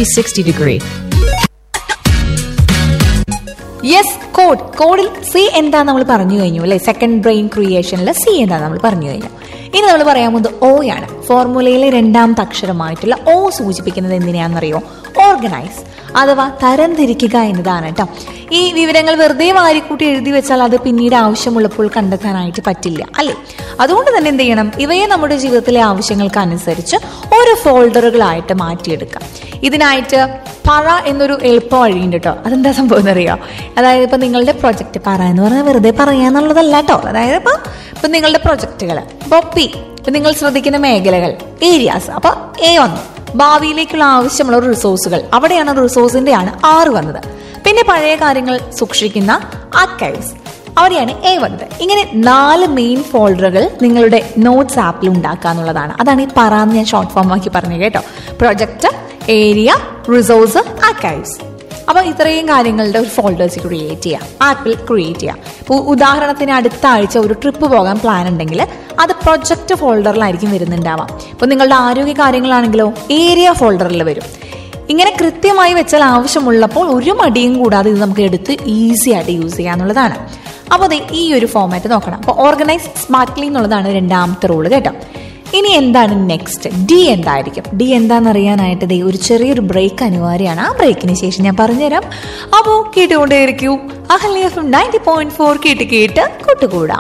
360 degree. Yes code കോഡിൽ C എന്താ നമ്മൾ പറഞ്ഞു കഴിഞ്ഞു അല്ലെ സെക്കൻഡ് ബ്രെയിൻ ക്രിയേഷനിൽ സി എന്താ നമ്മൾ പറഞ്ഞു കഴിഞ്ഞു ഇനി നമ്മൾ പറയാൻ പോകുന്നത് ഓ ആണ് ഫോർമുലയിലെ രണ്ടാമത്തെ അക്ഷരമായിട്ടുള്ള ഓ സൂചിപ്പിക്കുന്നത് എന്തിനാണെന്നറിയോ ഓർഗനൈസ് അഥവാ തരംതിരിക്കുക എന്നതാണ് കേട്ടോ ഈ വിവരങ്ങൾ വെറുതെ വാരിക്കൂട്ടി എഴുതി വെച്ചാൽ അത് പിന്നീട് ആവശ്യമുള്ളപ്പോൾ കണ്ടെത്താനായിട്ട് പറ്റില്ല അല്ലേ അതുകൊണ്ട് തന്നെ എന്ത് ചെയ്യണം ഇവയെ നമ്മുടെ ജീവിതത്തിലെ ആവശ്യങ്ങൾക്ക് അനുസരിച്ച് ഓരോ ഫോൾഡറുകളായിട്ട് മാറ്റിയെടുക്കാം ഇതിനായിട്ട് പറ എന്നൊരു എളുപ്പ വഴിയുണ്ട് കേട്ടോ അതെന്താ സംഭവം എന്നറിയോ അതായത് ഇപ്പൊ നിങ്ങളുടെ പ്രൊജക്ട് പറ എന്ന് പറഞ്ഞാൽ വെറുതെ പറയാന്നുള്ളതല്ല കേട്ടോ അതായത് ഇപ്പൊ ഇപ്പൊ നിങ്ങളുടെ പ്രൊജക്ടുകൾ ഇപ്പൊ പി ഇപ്പൊ നിങ്ങൾ ശ്രദ്ധിക്കുന്ന മേഖലകൾ ഏരിയാസ് അപ്പൊ എ വന്നു ഭാവിയിലേക്കുള്ള ആവശ്യമുള്ള റിസോഴ്സുകൾ അവിടെയാണ് റിസോഴ്സിന്റെയാണ് ആറ് വന്നത് പിന്നെ പഴയ കാര്യങ്ങൾ സൂക്ഷിക്കുന്ന ആർക്കൈവ്സ് അവിടെയാണ് എ വന്നത് ഇങ്ങനെ നാല് മെയിൻ ഫോൾഡറുകൾ നിങ്ങളുടെ നോട്ട്സ് ആപ്പിൽ ഉണ്ടാക്കുക എന്നുള്ളതാണ് അതാണ് ഈ പറയാന്ന് ഞാൻ ഷോർട്ട് ഫോം ആക്കി പറഞ്ഞു കേട്ടോ പ്രൊജക്ട് ഏരിയ റിസോഴ്സ് ആർക്കൈവ്സ് അപ്പോൾ ഇത്രയും കാര്യങ്ങളുടെ ഒരു ഫോൾഡേഴ്സ് ക്രിയേറ്റ് ചെയ്യാം ആപ്പിൽ ക്രിയേറ്റ് ചെയ്യാം ഇപ്പോൾ ഉദാഹരണത്തിന് അടുത്ത ആഴ്ച ഒരു ട്രിപ്പ് പോകാൻ പ്ലാൻ ഉണ്ടെങ്കിൽ അത് പ്രൊജക്ട് ഫോൾഡറിലായിരിക്കും വരുന്നുണ്ടാവാം ഇപ്പോൾ നിങ്ങളുടെ ആരോഗ്യ കാര്യങ്ങളാണെങ്കിലോ ഏരിയ ഫോൾഡറിൽ വരും ഇങ്ങനെ കൃത്യമായി വെച്ചാൽ ആവശ്യമുള്ളപ്പോൾ ഒരു മടിയും കൂടാതെ ഇത് നമുക്ക് എടുത്ത് ഈസി ആയിട്ട് യൂസ് ചെയ്യാന്നുള്ളതാണ് അപ്പോൾ അതെ ഈ ഒരു ഫോമാറ്റ് നോക്കണം അപ്പോൾ ഓർഗനൈസ് സ്മാർട്ട്ലി എന്നുള്ളതാണ് രണ്ടാമത്തെ റൂള് കേട്ടോ ഇനി എന്താണ് നെക്സ്റ്റ് ഡി എന്തായിരിക്കും ഡി എന്താണെന്ന് അറിയാനായിട്ട് ദേ ഒരു ചെറിയൊരു ബ്രേക്ക് അനിവാര്യമാണ് ആ ബ്രേക്കിന് ശേഷം ഞാൻ പറഞ്ഞുതരാം അപ്പോൾ കേട്ടുകൊണ്ടേയിരിക്കൂ Ahalya F ninety point four കേട്ട് കേട്ട് കൂട്ടുകൂടാം